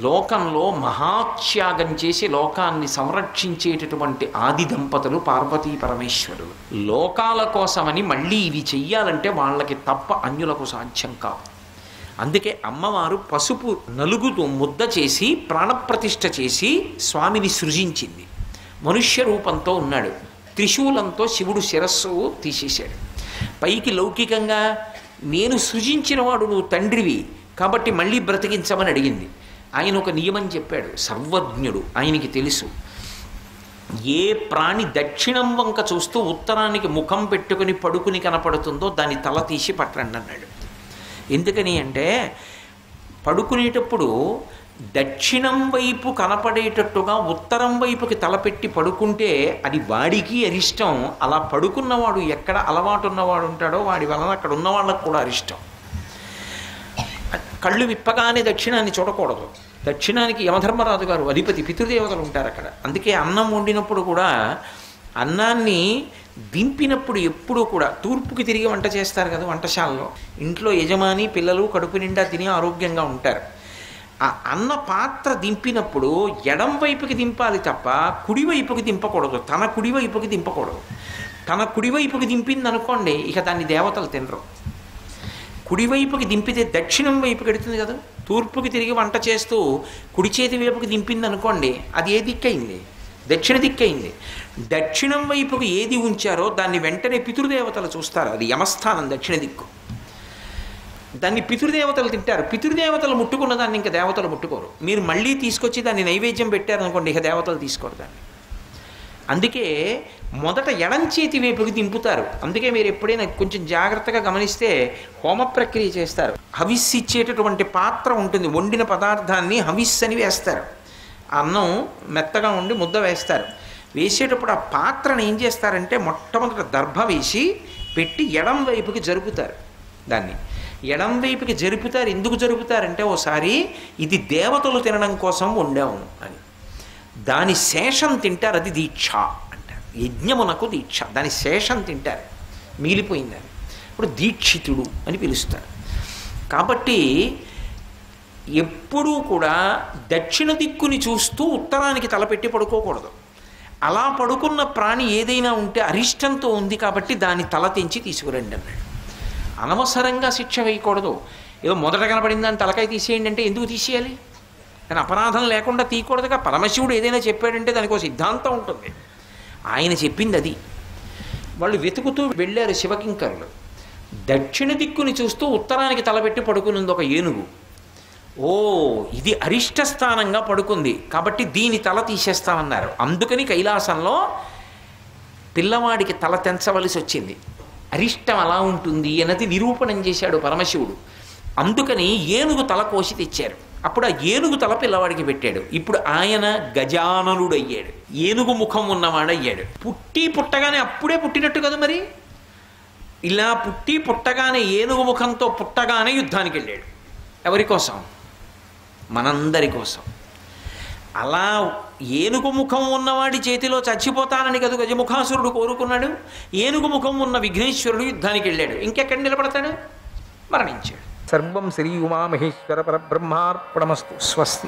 లోకంలో మహాత్యాగం చేసి లోకాన్ని సంరక్షించేటటువంటి ఆది దంపతులు పార్వతీ పరమేశ్వరులు లోకాల కోసమని మళ్ళీ ఇవి చెయ్యాలంటే వాళ్ళకి తప్ప అన్యులకు సాధ్యం కాదు అందుకే అమ్మవారు పసుపు నలుగుతూ ముద్ద చేసి ప్రాణప్రతిష్ఠ చేసి స్వామిని సృజించింది మనుష్య రూపంతో ఉన్నాడు త్రిశూలంతో శివుడు శిరస్సు తీసేశాడు పైకి లౌకికంగా నేను సృజించినవాడు నువ్వు తండ్రివి కాబట్టి మళ్ళీ బ్రతికించమని అడిగింది ఆయన ఒక నియమం చెప్పాడు సర్వజ్ఞుడు ఆయనకి తెలుసు ఏ ప్రాణి దక్షిణం వంక చూస్తూ ఉత్తరానికి ముఖం పెట్టుకుని పడుకుని కనపడుతుందో దాని తల తీసి పట్టండి అన్నాడు ఎందుకని అంటే పడుకునేటప్పుడు దక్షిణం వైపు కనపడేటట్టుగా ఉత్తరం వైపుకి తలపెట్టి పడుకుంటే అది వాడికి అరిష్టం అలా పడుకున్నవాడు ఎక్కడ అలవాటు ఉన్నవాడు ఉంటాడో వాడి వలన అక్కడ ఉన్న వాళ్ళకు కూడా అరిష్టం కళ్ళు విప్పగానే దక్షిణాన్ని చూడకూడదు దక్షిణానికి యమధర్మరాజు గారు అధిపతి పితృదేవతలు ఉంటారు అక్కడ అందుకే అన్నం వండినప్పుడు కూడా అన్నాన్ని దింపినప్పుడు ఎప్పుడూ కూడా తూర్పుకి తిరిగి వంట చేస్తారు కదా వంటశాలలో ఇంట్లో యజమాని పిల్లలు కడుపు నిండా తిని ఆరోగ్యంగా ఉంటారు ఆ అన్న పాత్ర దింపినప్పుడు ఎడం వైపుకి దింపాలి తప్ప కుడివైపుకి దింపకూడదు తన కుడివైపుకి దింపకూడదు తన కుడివైపుకి దింపింది అనుకోండి ఇక దాన్ని దేవతలు తినరు కుడివైపుకి దింపితే దక్షిణం వైపుకి ఎడుతుంది కదా తూర్పుకి తిరిగి వంట చేస్తూ కుడి చేతి వైపుకి దింపింది అనుకోండి అది ఏ దిక్కయింది దక్షిణ దిక్కయింది దక్షిణం వైపుకి ఏది ఉంచారో దాన్ని వెంటనే పితృదేవతలు చూస్తారు అది యమస్థానం దక్షిణ దిక్కు దాన్ని పితృదేవతలు తింటారు పితృదేవతలు ముట్టుకున్న దాన్ని ఇంకా దేవతలు ముట్టుకోరు మీరు మళ్ళీ తీసుకొచ్చి దాన్ని నైవేద్యం పెట్టారనుకోండి ఇక దేవతలు తీసుకోరు దాన్ని అందుకే మొదట ఎడం చేతి వైపుకి దింపుతారు అందుకే మీరు ఎప్పుడైనా కొంచెం జాగ్రత్తగా గమనిస్తే హోమ ప్రక్రియ చేస్తారు హవిస్ ఇచ్చేటటువంటి పాత్ర ఉంటుంది వండిన పదార్థాన్ని హవిస్ అని వేస్తారు అన్నం మెత్తగా ఉండి ముద్ద వేస్తారు వేసేటప్పుడు ఆ పాత్రను ఏం చేస్తారంటే మొట్టమొదట దర్భ వేసి పెట్టి ఎడం వైపుకి జరుపుతారు దాన్ని ఎడం వైపుకి జరుపుతారు ఎందుకు జరుపుతారంటే ఓసారి ఇది దేవతలు తినడం కోసం వండాము అని దాని శేషం తింటారు అది దీక్ష అంటారు యజ్ఞమునకు దీక్ష దాని శేషం తింటారు మిగిలిపోయిందని ఇప్పుడు దీక్షితుడు అని పిలుస్తారు కాబట్టి ఎప్పుడూ కూడా దక్షిణ దిక్కుని చూస్తూ ఉత్తరానికి తలపెట్టి పడుకోకూడదు అలా పడుకున్న ప్రాణి ఏదైనా ఉంటే అరిష్టంతో ఉంది కాబట్టి దాని తల తెంచి తీసుకురండి అన్నాడు అనవసరంగా శిక్ష వేయకూడదు ఏదో మొదట కనపడింది దాని తలకాయ తీసేయండి అంటే ఎందుకు తీసేయాలి కానీ అపరాధం లేకుండా తీయకూడదుగా పరమశివుడు ఏదైనా చెప్పాడంటే దానికి ఒక సిద్ధాంతం ఉంటుంది ఆయన చెప్పింది అది వాళ్ళు వెతుకుతూ వెళ్ళారు శివకింకరులు దక్షిణ దిక్కుని చూస్తూ ఉత్తరానికి తలపెట్టి పడుకునింది ఒక ఏనుగు ఓ ఇది అరిష్ట స్థానంగా పడుకుంది కాబట్టి దీని తల తీసేస్తామన్నారు అందుకని కైలాసంలో పిల్లవాడికి తల తెంచవలసి వచ్చింది అరిష్టం అలా ఉంటుంది అన్నది నిరూపణం చేశాడు పరమశివుడు అందుకని ఏనుగు తల కోసి తెచ్చారు అప్పుడు ఆ ఏనుగు తల పిల్లవాడికి పెట్టాడు ఇప్పుడు ఆయన గజాననుడు అయ్యాడు ఏనుగు ముఖం ఉన్నవాడు అయ్యాడు పుట్టి పుట్టగానే అప్పుడే పుట్టినట్టు కదా మరి ఇలా పుట్టి పుట్టగానే ఏనుగు ముఖంతో పుట్టగానే యుద్ధానికి వెళ్ళాడు ఎవరి కోసం మనందరి కోసం అలా ఏనుగు ముఖం ఉన్నవాడి చేతిలో చచ్చిపోతానని కదా గజముఖాసురుడు కోరుకున్నాడు ఏనుగు ముఖం ఉన్న విఘ్నేశ్వరుడు యుద్ధానికి వెళ్ళాడు ఇంకెక్కడ నిలబడతాడు మరణించాడు సర్వం శ్రీ ఉమామహేశ్వర పరబ్రహ్మార్పణమస్తు స్వస్తి